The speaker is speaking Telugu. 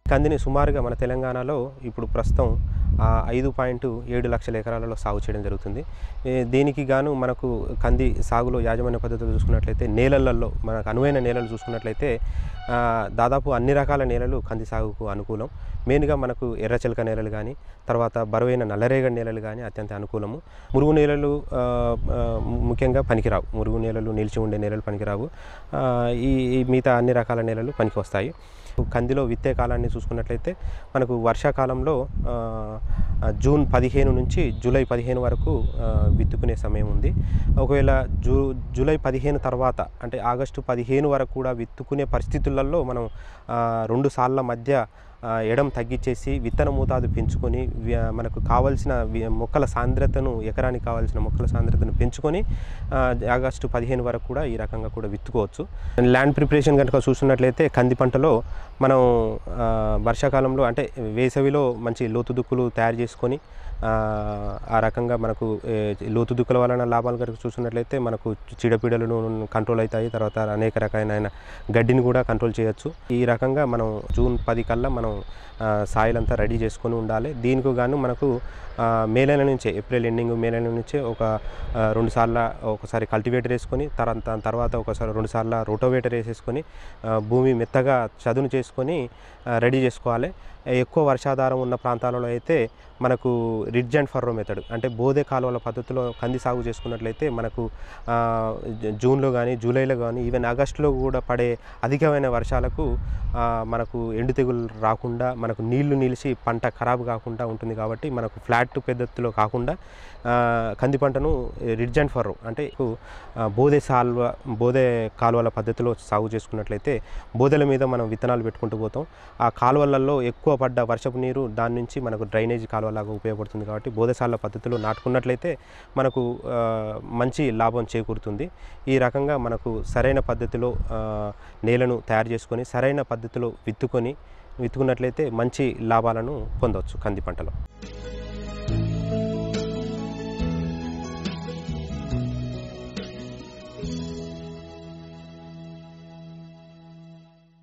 కందిని సుమారుగా మన తెలంగాణలో ఇప్పుడు ప్రస్తుతం ఆ, ఐదు పాయింట్ ఏడు లక్షల ఎకరాలలో సాగు చేయడం జరుగుతుంది ఏ, దీనికి గాను మనకు కంది సాగులో యాజమాన్య పద్ధతులు చూసుకున్నట్లయితే నేలలలో మనకు అనువైన నేలలు చూసుకున్నట్లయితే ఆ, దాదాపు అన్ని రకాల నేలలు కంది సాగుకు అనుకూలం మెయిన్గా మనకు ఎర్రచిలక నేలలు కానీ తర్వాత బరువైన నల్లరేగడి నేలలు కానీ అత్యంత అనుకూలము మురుగు నేలలు ఆ, ఆ, ముఖ్యంగా పనికిరావు మురుగు నేలలు నిలిచి ఉండే నేలలు పనికిరావు ఆ, ఈ ఈ మిగతా అన్ని రకాల నేలలు పనికి వస్తాయి కందిలో విత్తే కాలాన్ని చూసుకున్నట్లయితే మనకు వర్షాకాలంలో ఆ, ఆ, జూన్ పదిహేను నుంచి జూలై పదిహేను వరకు ఆ, విత్తుకునే సమయం ఉంది ఒకవేళ జూ జూలై పదిహేను తర్వాత అంటే ఆగస్టు పదిహేను వరకు కూడా విత్తుకునే పరిస్థితులలో మనం ఆ, రెండు సార్ల మధ్య ఆ, ఎడం తగ్గించేసి విత్తన మోతాదు పెంచుకొని వి- మనకు కావాల్సిన వి- మొక్కల సాంద్రతను ఎకరానికి కావాల్సిన మొక్కల సాంద్రతను పెంచుకొని ఆ, ఆగస్టు పదిహేను వరకు కూడా ఈ రకంగా కూడా విత్తుకోవచ్చు ల్యాండ్ ప్రిపరేషన్ కనుక చూసినట్లయితే కంది పంటలో మనం ఆ, వర్షాకాలంలో అంటే వేసవిలో మంచి లోతు దుక్కులు తయారు చేసుకొని ఆ, ఆ రకంగా మనకు ఏ, లోతు దుక్కుల వలన లాభాలు కనుక చూసినట్లయితే మనకు చీడపీడలను కంట్రోల్ అవుతాయి తర్వాత అనేక రకాలైన గడ్డిని కూడా కంట్రోల్ చేయొచ్చు ఈ రకంగా మనం జూన్ పది కల్లా మనం సాయిల్ అంతా రెడీ చేసుకొని ఉండాలి దీనికి గాను మనకు ఆ, మే నెల నుంచే ఏప్రిల్ ఎండింగ్ మే నెల నుంచే ఒక ఆ, రెండు సార్లు ఒకసారి కల్టివేటర్ వేసుకొని తర్వాత దాని తర్వాత ఒకసారి రెండు సార్లు రోటోవేటర్ వేసేసుకొని ఆ, భూమి మెత్తగా చదును చేసుకొని ఆ, రెడీ చేసుకోవాలి ఎక్కువ వర్షాధారం ఉన్న ప్రాంతాలలో అయితే మనకు రిడ్జ్ అండ్ ఫర్రో మెథడ్ అంటే బోధే కాలువల పద్ధతిలో కంది సాగు చేసుకున్నట్లయితే మనకు ఆ, జ- జూన్లో కానీ జూలైలో కానీ ఈవెన్ ఆగస్టులో కూడా పడే అధికమైన వర్షాలకు ఆ, మనకు ఎండు తెగులు రాకుండా మనకు నీళ్లు నిలిచి పంట ఖరాబు కాకుండా ఉంటుంది కాబట్టి మనకు ఫ్లాట్ పద్ధతిలో కాకుండా ఆ, కంది పంటను రిడ్జ్ అండ్ ఫర్రో అంటే ఆ, బోధే సాల్వ బోధే కాలువల పద్ధతిలో సాగు చేసుకున్నట్లయితే బోధెల మీద మనం విత్తనాలు పెట్టుకుంటూ పోతాం ఆ కాలువలలో ఎక్కువ పడ్డ వర్షపు నీరు దాని నుంచి మనకు డ్రైనేజ్ కాలువలాగా ఉపయోగపడుతుంది కాబట్టి బోధశాల పద్ధతిలో నాటుకున్నట్లయితే మనకు ఆ, మంచి లాభం చేకూరుతుంది ఈ రకంగా మనకు సరైన పద్ధతిలో ఆ, నేలను తయారు చేసుకొని సరైన పద్ధతిలో విత్తుకొని విత్తుకున్నట్లయితే మంచి లాభాలను పొందవచ్చు కంది పంటలో